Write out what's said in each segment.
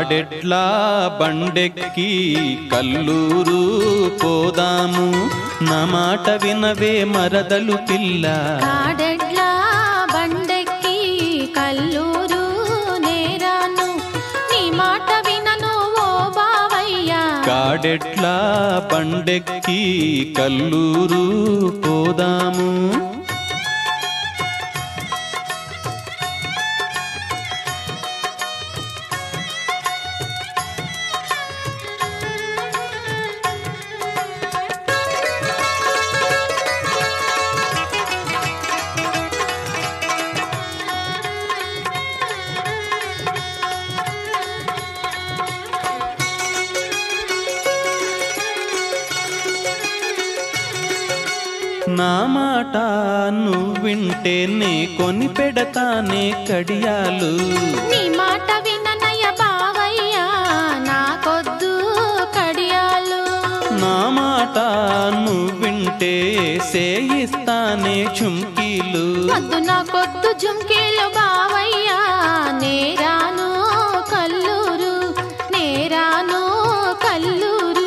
కాడెట్లా బండెక్కి కల్లూరు పోదాము నా మాట వినవే మరదలు పిల్ల కాడెడ్ల బండెక్కి కల్లూరు నేరాను నీ మాట వినను ఓ బావయ్యా కాడెట్లా బండెక్కి కల్లూరు పోదాము నా మాట నువ్వింటే నే కొని పెడతానే కడియాలు నీ మాట విననయ్య బావయ్యా నాకొద్దు కడియాలు నా మాట నువ్వింటే సేయిస్తానే చుమ్కీలు వద్దు నాకొద్దు జుంకీలు బావయ్యా నేరాను కల్లూరు నేరాను కల్లూరు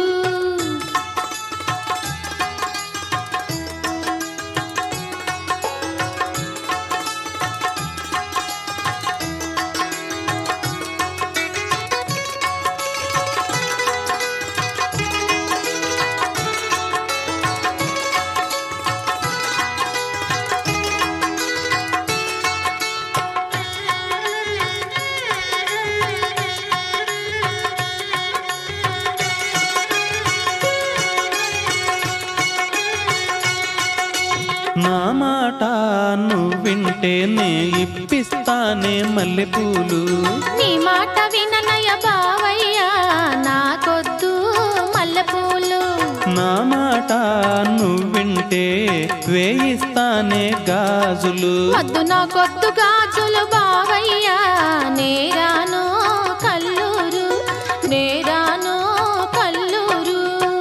నా మాట నువ్వింటే నే ఇప్పిస్తానే మల్లెపూలు నీ మాట విననయ్య బావయ్యా నాకొద్దు మల్లెపూలు నా మాట నువ్వింటే వేయిస్తానే గాజులు వద్దు నాకొద్దు గాజులు బావయ్యా నేరాను కల్లూరు నేరాను కల్లూరు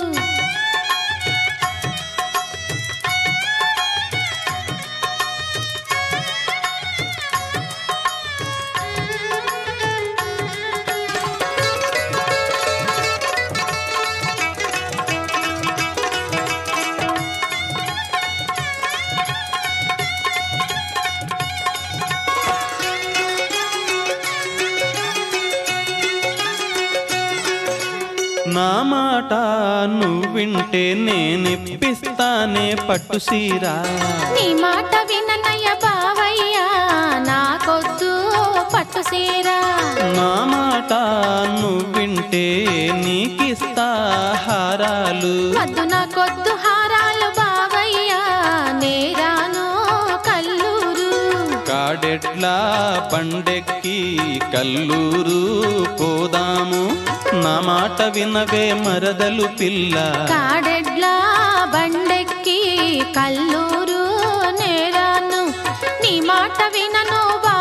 నా మాట నువ్వింటే నేనిప్పిస్తానే పట్టు సీరా నీ మాట విననయ్య బావయ్యా నాకొద్దు పట్టు సీరా నా మాట నువ్వింటే నీకిస్తా హారాలు వద్దు నాకొద్దు హారాలు బావయ్యా నేరాను కల్లూరు కాడెట్లా పండెక్కి కల్లూరు పోదాము నా మాట వినవే మరదలు పిల్ల కాడెడ్ల బండెక్కి కల్లూరు నేరాను నీ మాట వినను